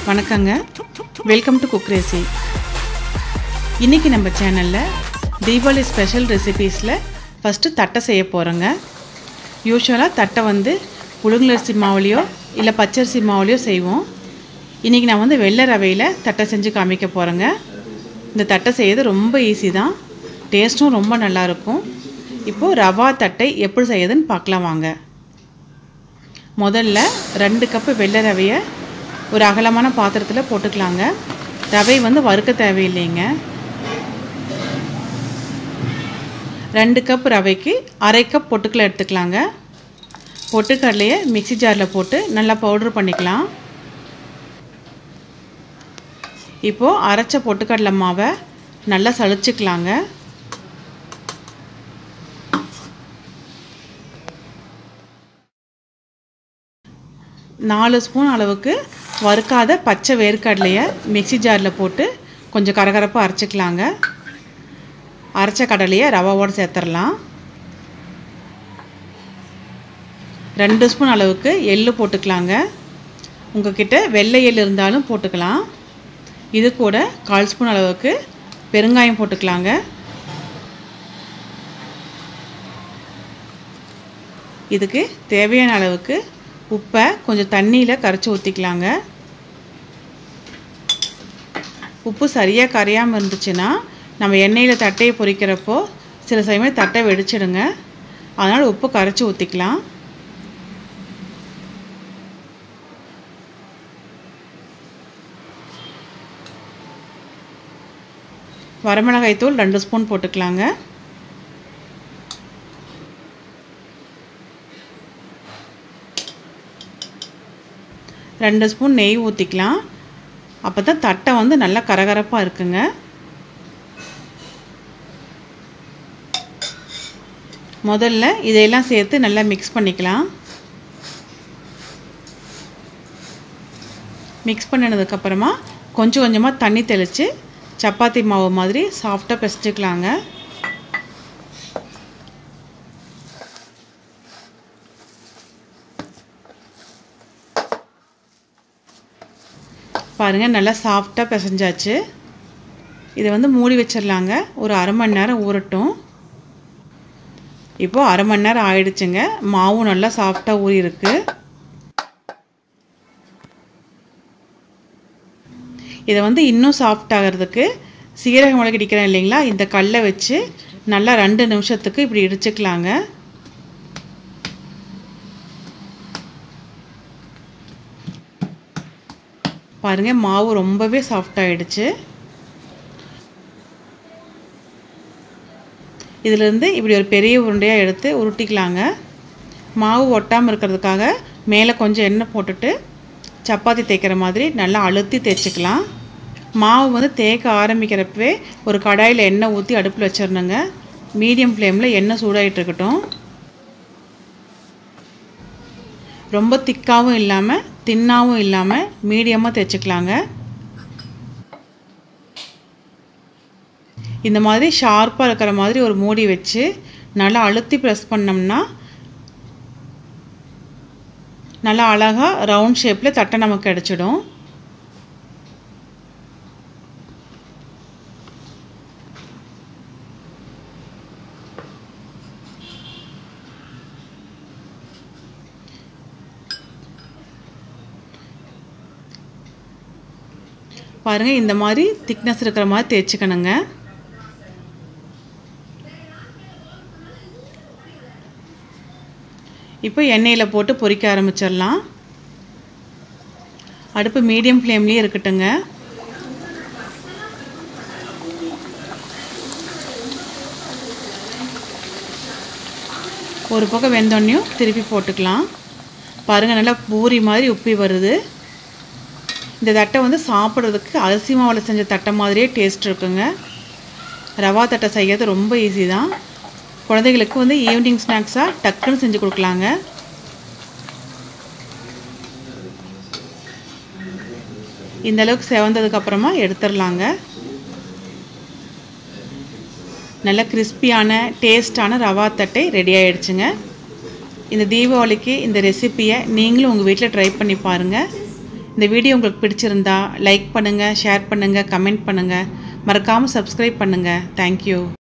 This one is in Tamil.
வணக்கங்க வெல்கம் டு குக் ரேசி இன்றைக்கி நம்ம சேனலில் தீபாவளி ஸ்பெஷல் ரெசிபீஸில் ஃபஸ்ட்டு தட்டை செய்ய போகிறோங்க யூஸ்வலாக தட்டை வந்து புழுங்கலரிசி மாவுலேயோ இல்லை பச்சரிசி மாவுலேயோ செய்வோம் இன்றைக்கி நான் வந்து வெள்ளை ரவையில் தட்டை செஞ்சு காமிக்க போகிறேங்க இந்த தட்டை செய்யறது ரொம்ப ஈஸி தான் டேஸ்ட்டும் ரொம்ப நல்லாயிருக்கும் இப்போது ரவா தட்டை எப்படி செய்யுதுன்னு பார்க்கலாம் வாங்க முதல்ல ரெண்டு கப்பு வெள்ளை ரவையை ஒரு அகலமான பாத்திரத்தில் போட்டுக்கலாங்க ரவை வந்து வறுக்க தேவையில்லைங்க ரெண்டு கப் ரவைக்கு அரை கப் பொட்டுக்கடலை எடுத்துக்கலாங்க பொட்டுக்கடலையை மிக்சி ஜாரில் போட்டு நல்லா பவுட்ரு பண்ணிக்கலாம் இப்போது அரைச்ச பொட்டுக்கடலை மாவை நல்லா சளிச்சிக்கலாங்க நாலு ஸ்பூன் அளவுக்கு வறுக்காத பச்சை வேர்க்கடலையை மிக்சி ஜாரில் போட்டு கொஞ்சம் கரகரப்பாக அரைச்சிக்கலாங்க அரைச்ச கடலையை ரவாவோடு சேர்த்துடலாம் ரெண்டு ஸ்பூன் அளவுக்கு எள்ளு போட்டுக்கலாங்க உங்ககிட்ட வெள்ளை எள் இருந்தாலும் போட்டுக்கலாம் இது கூட கால் ஸ்பூன் அளவுக்கு பெருங்காயம் போட்டுக்கலாங்க இதுக்கு தேவையான அளவுக்கு உப்பை கொஞ்சம் தண்ணியில் கரைச்சி ஊற்றிக்கலாங்க உப்பு சரியாக கரையாமல் இருந்துச்சுன்னா நம்ம எண்ணெயில் தட்டையை பொரிக்கிறப்போ சில சமயம் தட்டை வெடிச்சிடுங்க அதனால் உப்பு கரைச்சி ஊற்றிக்கலாம் வரமிளகாய் தூள் ரெண்டு ஸ்பூன் போட்டுக்கலாங்க ரெண்டு ஸ்பூன் நெய் ஊற்றிக்கலாம் அப்போ தான் தட்டை வந்து நல்லா கரகரப்பாக இருக்குங்க முதல்ல இதையெல்லாம் சேர்த்து நல்லா மிக்ஸ் பண்ணிக்கலாம் மிக்ஸ் பண்ணினதுக்கப்புறமா கொஞ்சம் கொஞ்சமாக தண்ணி தெளித்து சப்பாத்தி மாவு மாதிரி சாஃப்டாக பிசைச்சிக்கலாங்க பாருங்கள் நல்லா சாஃப்டாக பிசைஞ்சாச்சு இதை வந்து மூடி வச்சிடலாங்க ஒரு அரை மணி நேரம் ஊறட்டும் இப்போது அரை மணி நேரம் ஆயிடுச்சுங்க மாவும் நல்லா சாஃப்டாக ஊறி இருக்கு இதை வந்து இன்னும் சாஃப்ட் ஆகிறதுக்கு சீரக மிளகு இடிக்கிறேன் இல்லைங்களா இந்த கல்லை வச்சு நல்லா ரெண்டு நிமிஷத்துக்கு இப்படி இடிச்சுக்கலாங்க பாருங்கள் மாவு ரொம்பவே சாஃப்ட் ஆகிடுச்சு இதிலேருந்து இப்படி ஒரு பெரிய உருண்டையாக எடுத்து உருட்டிக்கலாங்க மாவு ஒட்டாமல் இருக்கிறதுக்காக மேலே கொஞ்சம் எண்ணெய் போட்டுட்டு சப்பாத்தி தேய்க்கிற மாதிரி நல்லா அழுத்தி தேய்ச்சிக்கலாம் மாவு வந்து தேய்க்க ஆரம்பிக்கிறப்பவே ஒரு கடாயில் எண்ணெய் ஊற்றி அடுப்பில் வச்சிடணுங்க மீடியம் ஃப்ளேமில் எண்ணெய் சூடாகிட்டு இருக்கட்டும் ரொம்ப திக்காகவும் இல்லாமல் தின்னாகவும் இல்லாமல் மீடியமாக தைச்சிக்கலாங்க இந்த மாதிரி ஷார்ப்பாக இருக்கிற மாதிரி ஒரு மூடி வச்சு நல்லா அழுத்தி ப்ரெஸ் பண்ணோம்னா நல்லா அழகாக ரவுண்ட் ஷேப்பில் தட்டை நமக்கு கிடச்சிடும் பாருங்கள் இந்த மாதிரி திக்னஸ் இருக்கிற மாதிரி தேய்ச்சிக்கணுங்க இப்போ எண்ணெயில் போட்டு பொரிக்க ஆரம்பிச்சிடலாம் அடுப்பு மீடியம் ஃப்ளேம்லேயே இருக்கட்டுங்க ஒரு பக்கம் வெந்தோடனையும் திருப்பி போட்டுக்கலாம் பாருங்கள் நல்லா பூரி மாதிரி உப்பி வருது இந்த தட்டை வந்து சாப்பிட்றதுக்கு அரிசி மாவில் செஞ்ச தட்டை மாதிரியே டேஸ்ட் இருக்குங்க ரவா தட்டை செய்யறது ரொம்ப ஈஸி தான் குழந்தைகளுக்கு வந்து ஈவினிங் ஸ்நாக்ஸாக டக்குன்னு செஞ்சு கொடுக்கலாங்க இந்த அளவுக்கு செவந்ததுக்கப்புறமா எடுத்துடலாங்க நல்ல கிறிஸ்பியான டேஸ்டான ரவா தட்டை ரெடி ஆகிடுச்சுங்க இந்த தீபாவளிக்கு இந்த ரெசிப்பியை நீங்களும் உங்கள் வீட்டில் ட்ரை பண்ணி பாருங்கள் இந்த வீடியோ உங்களுக்கு பிடிச்சிருந்தா லைக் பண்ணுங்கள் ஷேர் பண்ணுங்கள் கமெண்ட் பண்ணுங்கள் மறக்காமல் சப்ஸ்கிரைப் பண்ணுங்கள் தேங்க்யூ